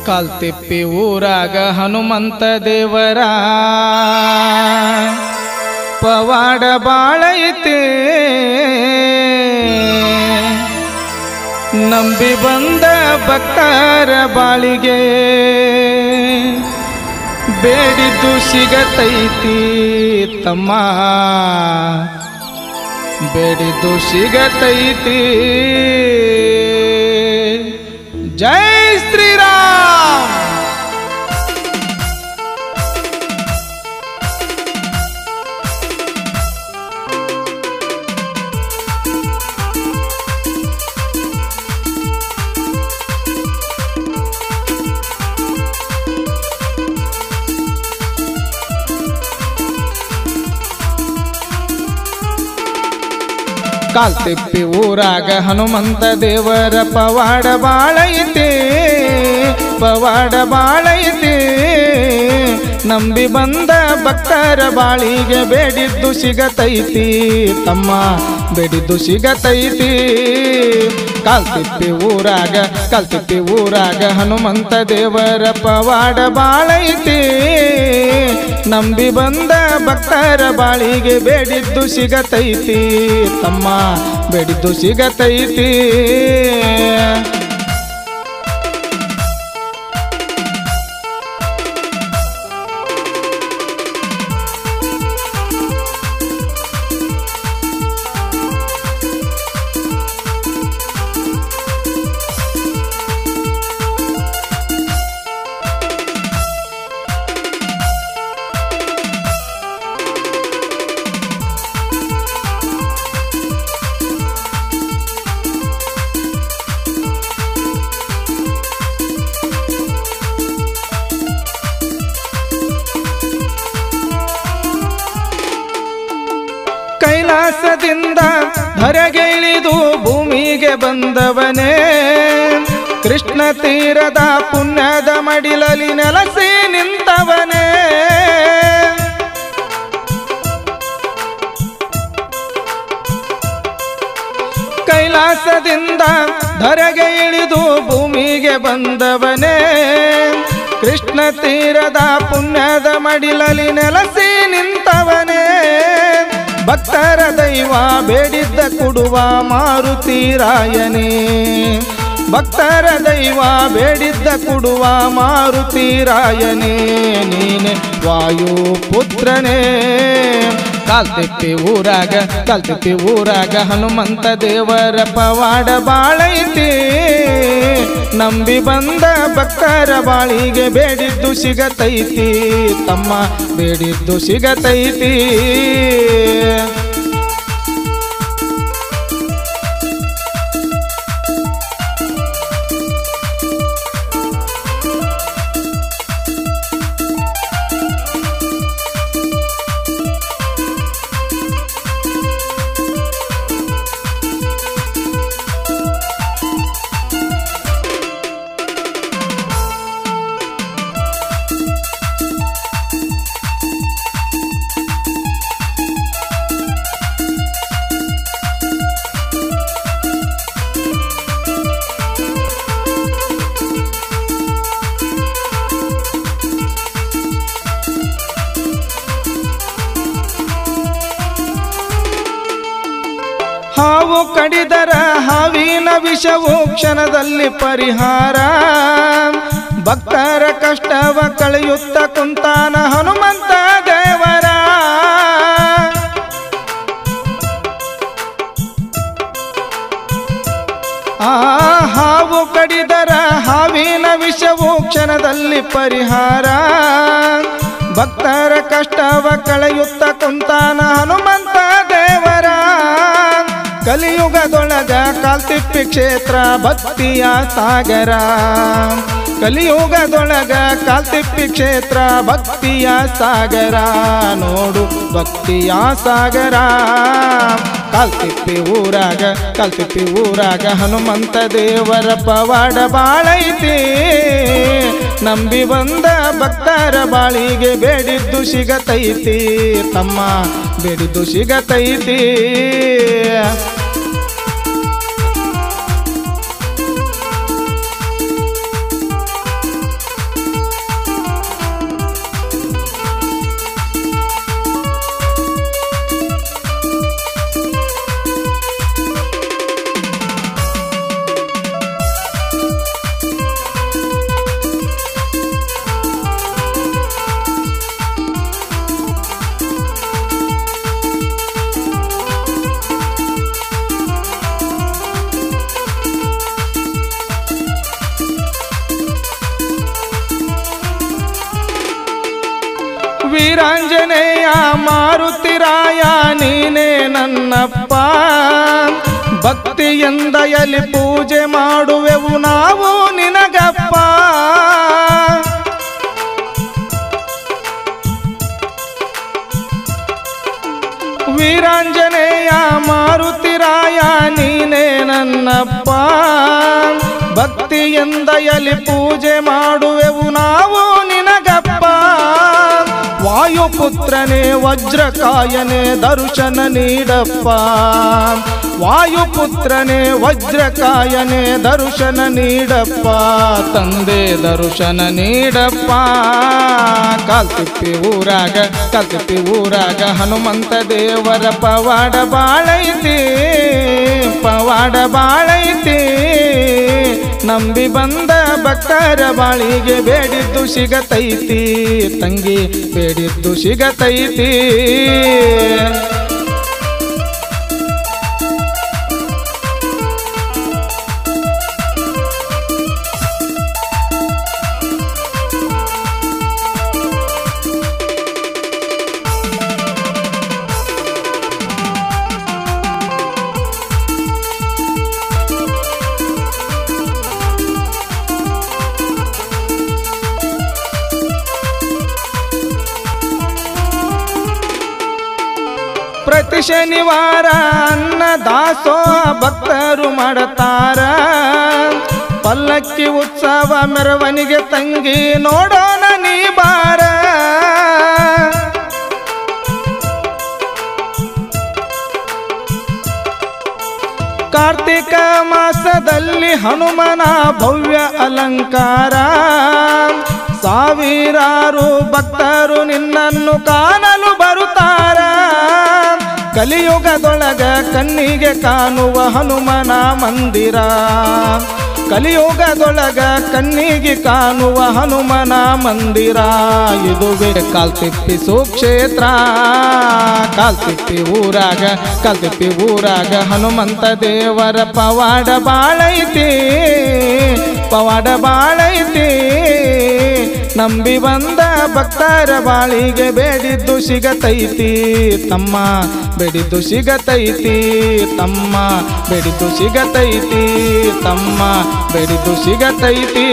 ಕಾಲ್ತಿಪ್ಪಿ ಊರಾಗ ಹನುಮಂತ ದೇವರ ಪವಾಡ ಬಾಳೈತೆ ನಂಬಿ ಬಂದ ಭಕ್ತರ ಬಾಳಿಗೆ ಬೇಡಿದ್ದು ಸಿಗತೈತಿ ತಮ್ಮ ಬೇಡಿದ್ದು ಸಿಗತೈತಿ ಜೈ ಶ್ರೀರಾಮ್ ಕಾಲ್ತಿಪ್ಪಿ ಊರಾಗ ಹನುಮಂತ ದೇವರ ಪವಾಡ ಬಾಳೈತೆ ಪವಾಡ ಬಾಳೈತೆ ನಂಬಿ ಬಂದ ಭಕ್ತರ ಬಾಳಿಗೆ ಬೇಡಿದ್ದು ಸಿಗತೈತಿ ತಮ್ಮ ಬೇಡಿದ್ದು ಸಿಗತೈತಿ ಕಾಲ್ತಿಪ್ಪಿ ಊರಾಗ ಕಾಲ್ತಿಪ್ಪಿ ಊರಾಗ ಹನುಮಂತ ದೇವರ ಪವಾಡ ಬಾಳೈತಿ ನಂಬಿ ಬಂದ ಭಕ್ತರ ಬಾಳಿಗೆ ಬೇಡಿದ್ದು ಸಿಗತೈತಿ ತಮ್ಮ ಬೇಡಿದ್ದು ಸಿಗತೈತಿ ಕೈಲಾಸದಿಂದ ಹೊರಗೆ ಇಳಿದು ಭೂಮಿಗೆ ಬಂದವನೇ ಕೃಷ್ಣ ತೀರದ ಪುಣ್ಯದ ಮಡಿಲಲ್ಲಿ ನೆಲಸಿ ನಿಂತವನೇ ಕೈಲಾಸದಿಂದ ಧರೆಗೆ ಇಳಿದು ಭೂಮಿಗೆ ಬಂದವನೇ ಕೃಷ್ಣ ತೀರದ ಪುಣ್ಯದ ಮಡಿಲಲ್ಲಿ ನೆಲಸಿ ನಿಂತವನೇ ಭಕ್ತರ ದೈವ ಬೇಡಿದ್ದ ಕೊಡುವ ಮಾರುತೀರಾಯನೇ ಭಕ್ತರ ದೈವ ಬೇಡಿದ್ದ ಕೊಡುವ ಮಾರುತೀರಾಯನೇ ನೀನೆ ವಾಯು ಪುತ್ರನೇ ಕಾಲ್ತಿಪ್ಪಿ ಊರಾಗ ಕಾಲ್ತಿಪ್ಪಿ ಊರಾಗ ಹನುಮಂತ ದೇವರ ಪವಾಡ ಬಾಳೈತಿ ನಂಬಿ ಬಂದ ಭಕ್ತರ ಬಾಳಿಗೆ ಬೇಡಿದ್ದು ಸಿಗತೈತಿ ತಮ್ಮ ಬೇಡಿದ್ದು ಸಿಗತೈತಿ ಹಾವು ಕಡಿದರ ಹಾವಿನ ವಿಷವು ಕ್ಷಣದಲ್ಲಿ ಪರಿಹಾರ ಭಕ್ತರ ಕಷ್ಟವ ಕಳೆಯುತ್ತ ಕುಂತಾನ ಹನುಮಂತ ದೇವರ ಆ ಹಾವು ಕಡಿದರ ಹಾವಿನ ವಿಷವು ಕ್ಷಣದಲ್ಲಿ ಪರಿಹಾರ ಭಕ್ತರ ಕಷ್ಟವ ಕಳೆಯುತ್ತ ಕುಂತಾನ ಹನುಮಂತ ದೇವರ ಕಲಿಯುಗದೊಳಗ ಕಾಲ್ತಿಪ್ಪಿ ಕ್ಷೇತ್ರ ಭಕ್ತಿಯ ಸಾಗರ ಕಲಿಯುಗದೊಳಗ ಕಾಲ್ತಿಪ್ಪಿ ಕ್ಷೇತ್ರ ಭಕ್ತಿಯ ಸಾಗರ ನೋಡು ಭಕ್ತಿಯ ಸಾಗರ ಕಾಲ್ತಿಪ್ಪಿ ಊರಾಗ ಕಾಲ್ತಿಪ್ಪಿ ಊರಾಗ ಹನುಮಂತ ದೇವರ ಪವಾಡ ಬಾಳೈತಿ ನಂಬಿ ಬಂದ ಭಕ್ತರ ಬಾಳಿಗೆ ಬೇಡಿದ್ದು ಸಿಗತೈತಿ ತಮ್ಮ ಬೇಡಿದ್ದು ಸಿಗತೈತಿ ವೀರಾಂಜನೇಯ ಮಾರುತಿರಾಯ ನೀನೇ ನನ್ನಪ್ಪ ಭಕ್ತಿಯಿಂದಯಲಿ ಪೂಜೆ ಮಾಡುವೆವು ನಾವು ನಿನಗಪ್ಪ ವೀರಾಂಜನೇಯ ಮಾರುತಿರಾಯ ನೀನೇ ನನ್ನಪ್ಪ ಭಕ್ತಿಯಿಂದಯಲಿ ಪೂಜೆ ಮಾಡುವೆವು ನಾವು ನಿನಗಪ್ಪ ವಾಯುಪುತ್ರನೇ ವಜ್ರಕಾಯನೇ ದರ್ಶನ ನೀಡಪ್ಪ ವಾಯುಪುತ್ರನೇ ವಜ್ರಕಾಯನೇ ದರ್ಶನ ನೀಡಪ್ಪ ತಂದೆ ದರ್ಶನ ನೀಡಪ್ಪ ಕಾಲ್ತಿಪ್ಪಿ ಊರಾಗ ಕಾಲ್ತಿಪ್ಪಿ ಊರಾಗ ಹನುಮಂತ ದೇವರ ಪವಾಡ ಬಾಳೈತಿ ಪವಾಡ ಬಾಳೈತಿ ನಂಬಿ ಬಂದ ಭಕ್ತರ ಬಾಳಿಗೆ ಬೇಡಿದ್ದು ಸಿಗತೈತಿ ತಂಗಿ ಬೇಡಿದ್ದು ಸಿಗತೈತಿ ಪ್ರತಿ ಶನಿವಾರ ಅನ್ನ ದಾಸೋಹ ಭಕ್ತರು ಮಾಡತಾರ ಪಲ್ಲಕ್ಕಿ ಉತ್ಸವ ಮೆರವಣಿಗೆ ತಂಗಿ ನೋಡೋಣ ನೀ ಬಾರ ಕಾರ್ತಿಕ ಮಾಸದಲ್ಲಿ ಹನುಮನ ಭವ್ಯ ಅಲಂಕಾರ ಸಾವಿರಾರು ಭಕ್ತರು ನಿನ್ನನ್ನು ಕಾಣಲು ಬರುತ್ತಾರ ಕಲಿಯುಗದೊಳಗ ಕಣ್ಣಿಗೆ ಕಾಣುವ ಹನುಮನ ಮಂದಿರ ಕಲಿಯುಗದೊಳಗ ಕಣ್ಣಿಗೆ ಕಾಣುವ ಹನುಮನ ಮಂದಿರ ಇದುವೇ ಕಾಲ್ತಿಪ್ಪಿ ಸುಕ್ಷೇತ್ರ ಕಾಲ್ತಿಪ್ಪಿ ಊರಾಗ ಕಾಲ್ತಿಪ್ಪಿ ಊರಾಗ ಹನುಮಂತ ದೇವರ ಪವಾಡ ಬಾಳೈತಿ ಪವಾಡ ಬಾಳೈತಿ ನಂಬಿ ಬಂದ ಭಕ್ತರ ಬಾಳಿಗೆ ಬೇಡಿದ್ದು ಸಿಗತೈತಿ ತಮ್ಮ ಬೇಡಿದ್ದು ಸಿಗತೈತಿ ತಮ್ಮ ಬೇಡಿದ್ದು ಸಿಗತೈತಿ ತಮ್ಮ ಬೇಡಿದ್ದು ಸಿಗತೈತಿ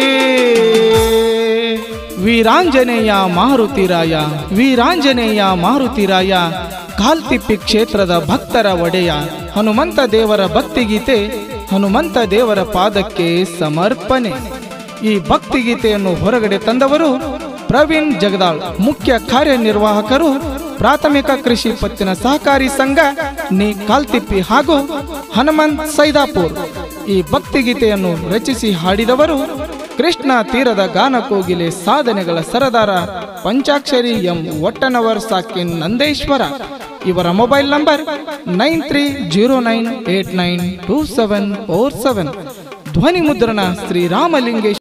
ವೀರಾಂಜನೇಯ ಮಾರುತಿರಾಯ ವೀರಾಂಜನೇಯ ಮಾರುತಿರಾಯ ಕಾಲ್ತಿಪ್ಪಿ ಕ್ಷೇತ್ರದ ಭಕ್ತರ ಒಡೆಯ ಹನುಮಂತ ದೇವರ ಭಕ್ತಿಗೀತೆ ಹನುಮಂತ ದೇವರ ಪಾದಕ್ಕೆ ಸಮರ್ಪಣೆ ಈ ಭಕ್ತಿಗೀತೆಯನ್ನು ಹೊರಗಡೆ ತಂದವರು ಪ್ರವೀಣ್ ಜಗದಾಳ್ ಮುಖ್ಯ ಕಾರ್ಯನಿರ್ವಾಹಕರು ಪ್ರಾಥಮಿಕ ಕೃಷಿ ಪತ್ತಿನ ಸಹಕಾರಿ ಸಂಘ ನಿ ಕಾಲ್ತಿಪ್ಪಿ ಹಾಗೂ ಹನುಮಂತ್ ಸೈದಾಪುರ್ ಈ ಭಕ್ತಿಗೀತೆಯನ್ನು ರಚಿಸಿ ಹಾಡಿದವರು ಕೃಷ್ಣ ತೀರದ ಗಾನಕೋಗಿಲೆ ಸಾಧನೆಗಳ ಸರದಾರ ಪಂಚಾಕ್ಷರಿ ಎಂ ಒಟ್ಟನವರ್ ಸಾಕಿನ್ ನಂದೇಶ್ವರ ಇವರ mobile number nine three zero nine eight nine two seven four seven ಧ್ವನಿ ಮುದ್ರಣ ಶ್ರೀರಾಮಲಿಂಗೇಶ್